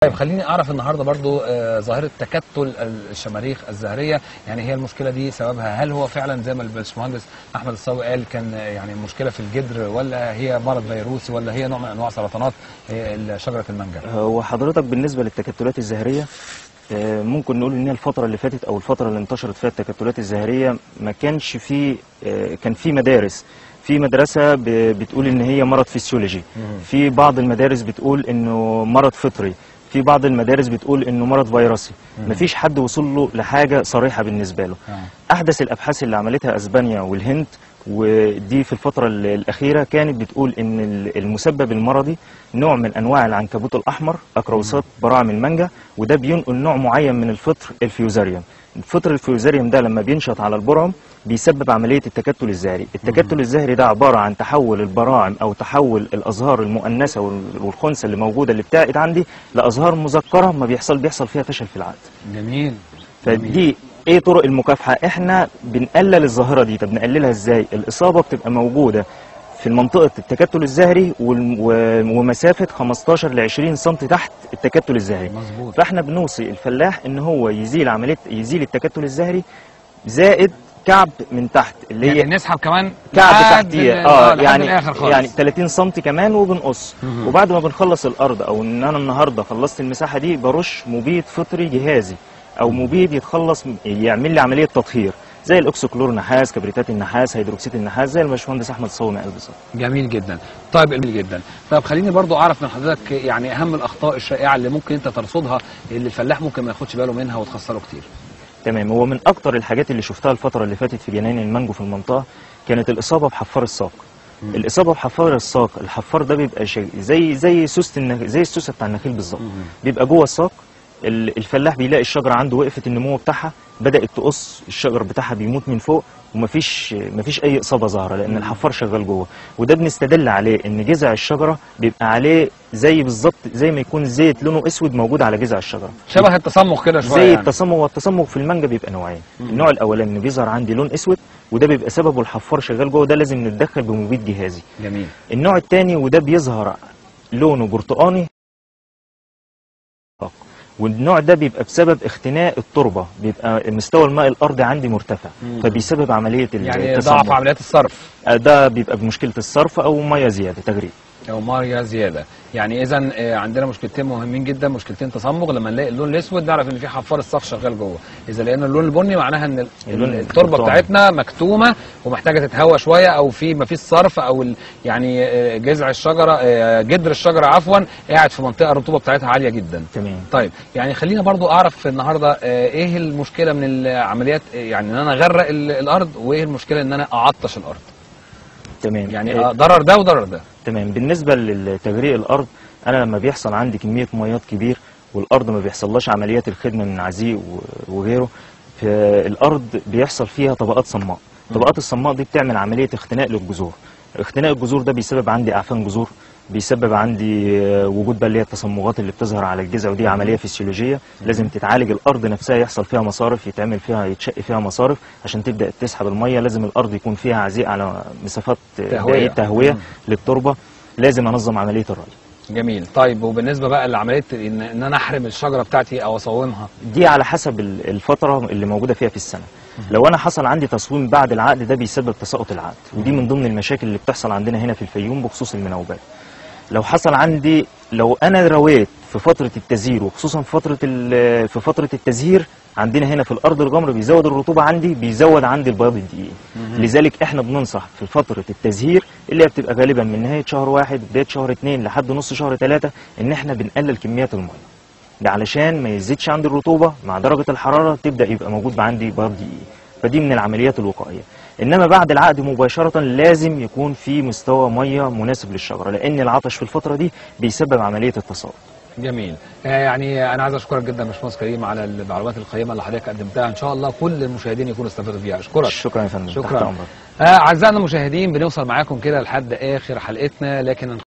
طيب خليني اعرف النهارده برضو آه، ظاهره تكتل الشماريخ الزهريه يعني هي المشكله دي سببها هل هو فعلا زي ما الباشمهندس احمد الصاوي قال كان آه، يعني مشكله في الجدر ولا هي مرض فيروسي ولا هي نوع من انواع سرطانات آه، شجره المانجا هو حضرتك بالنسبه للتكتلات الزهريه آه، ممكن نقول ان هي الفتره اللي فاتت او الفتره اللي انتشرت فيها التكتلات الزهريه ما كانش في آه، كان في مدارس في مدرسه ب- بتقول ان هي مرض فيسيولوجي في بعض المدارس بتقول انه مرض فطري في بعض المدارس بتقول انه مرض فيروسي مفيش حد وصل له لحاجه صريحه بالنسبه له آه. احدث الابحاث اللي عملتها اسبانيا والهند ودي في الفتره ال- الاخيره كانت بتقول ان ال- المسبب المرضي نوع من انواع العنكبوت الاحمر اكروسات براعم المانجا وده بينقل نوع معين من الفطر الفيوزاريوم الفطر الفيوزاريوم ده لما بينشط على البرعم بيسبب عمليه التكتل الزهري التكتل الزهري ده عباره عن تحول البراعم او تحول الازهار المؤنثه وال- والخنثى اللي موجوده اللي بتاعت عندي لازهار مذكره ما بيحصل بيحصل فيها فشل في العقد جميل فدي ايه طرق المكافحه احنا بنقلل الظاهره دي طب نقللها ازاي الاصابه بتبقى موجوده في منطقه التكتل الزهري وال- و- ومسافه 15 ل 20 سم تحت التكتل الزهري مظبوط فاحنا بنوصي الفلاح ان هو يزيل عمليه يزيل التكتل الزهري زائد كعب من تحت اللي هي يعني نسحب كمان كعب لحد تحتيه ال- اه لحد يعني الآخر خالص. يعني 30 سم كمان وبنقص مهم. وبعد ما بنخلص الارض او ان انا النهارده خلصت المساحه دي برش مبيد فطري جهازي او مبيد يتخلص يعمل لي عمليه تطهير زي الاكسكلور نحاس كبريتات النحاس هيدروكسيد النحاس زي الباشمهندس احمد صومي قال بالظبط جميل جدا طيب جميل جدا طيب خليني برضو اعرف من حضرتك يعني اهم الاخطاء الشائعه اللي ممكن انت ترصدها اللي الفلاح ممكن ما ياخدش باله منها وتخسره كتير تمام هو من اكتر الحاجات اللي شفتها الفتره اللي فاتت في جناين المانجو في المنطقه كانت الاصابه بحفار الساق مم. الاصابه بحفار الساق الحفار ده بيبقى شيء زي زي سوسه النخ... زي السوسه بتاع النخيل بالظبط بيبقى جوه الساق ال- الفلاح بيلاقي الشجره عنده وقفت النمو بتاعها بدات تقص الشجر بتاعها بيموت من فوق ومفيش مفيش اي اصابه ظاهره لان الحفار شغال جوه وده بنستدل عليه ان جذع الشجره بيبقى عليه زي بالظبط زي ما يكون زيت لونه اسود موجود على جذع الشجره شبه التصمغ كده شويه زي يعني. التصمغ والتصمغ في المانجا بيبقى نوعين مم. النوع الاولاني انه بيظهر عندي لون اسود وده بيبقى سببه الحفار شغال جوه ده لازم نتدخل بمبيد جهازي جميل النوع الثاني وده بيظهر لونه برتقاني والنوع ده بيبقى بسبب اختناق التربه بيبقى مستوى الماء الارضي عندي مرتفع مم. فبيسبب عمليه يعني التصمغ. ضعف عمليات الصرف آه، ده بيبقى بمشكله الصرف او ميه زياده تجريد او ماريا زياده يعني اذا عندنا مشكلتين مهمين جدا مشكلتين تصمغ لما نلاقي اللون الاسود نعرف ان في حفار الصاغ شغال جوه اذا لقينا اللون البني معناها ان ال- اللون التربه البرتقاني. بتاعتنا مكتومه ومحتاجه تتهوى شويه او في ما فيش صرف او ال- يعني آه، جذع الشجره آه، جدر الشجره عفوا قاعد في منطقه الرطوبه بتاعتها عاليه جدا تمام طيب يعني خلينا برضو اعرف النهارده آه، ايه المشكله من العمليات آه، يعني ان انا اغرق ال- الارض وايه المشكله ان انا اعطش الارض تمام يعني آه، آه، ضرر ده وضرر ده تمام بالنسبه لتجريء الارض انا لما بيحصل عندي كميه ميات كبير والارض ما بيحصلهاش عمليات الخدمه من عزيق و- وغيره فالارض بيحصل فيها طبقات صماء طبقات الصماء دي بتعمل عمليه اختناق للجذور اختناق الجذور ده بيسبب عندي اعفان جذور بيسبب عندي آه، وجود بقى اللي هي التصمغات اللي بتظهر على الجذع ودي عمليه فسيولوجيه لازم تتعالج الارض نفسها يحصل فيها مصارف يتعمل فيها يتشق فيها مصارف عشان تبدا تسحب الميه لازم الارض يكون فيها عزيق على مسافات آه، تهوية. بعيد تهويه مم. للتربه لازم انظم عمليه الري جميل طيب وبالنسبه بقى لعمليه ان, إن انا احرم الشجره بتاعتي او اصومها دي على حسب ال- الفتره اللي موجوده فيها في السنه لو انا حصل عندي تصويم بعد العقد ده بيسبب تساقط العقد ودي من ضمن المشاكل اللي بتحصل عندنا هنا في الفيوم بخصوص المناوبات لو حصل عندي لو انا رويت في فتره التزهير وخصوصا في فتره ال- في فتره التزهير عندنا هنا في الارض الغمر بيزود الرطوبه عندي بيزود عندي البياض الدقيق لذلك احنا بننصح في فتره التزهير اللي هي بتبقى غالبا من نهايه شهر واحد بدايه شهر اتنين لحد نص شهر ثلاثه ان احنا بنقلل كميات الميه ده علشان ما يزيدش عندي الرطوبه مع درجه الحراره تبدا يبقى موجود عندي بياض دقيق فدي من العمليات الوقائيه انما بعد العقد مباشره لازم يكون في مستوى ميه مناسب للشجره لان العطش في الفتره دي بيسبب عمليه التصاعد جميل آه يعني انا عايز اشكرك جدا يا باشمهندس كريم على المعلومات القيمه اللي حضرتك قدمتها ان شاء الله كل المشاهدين يكونوا استفادوا بيها اشكرك شكرا يا فندم تحت شكرا أمرك. آه اعزائنا المشاهدين بنوصل معاكم كده لحد اخر حلقتنا لكن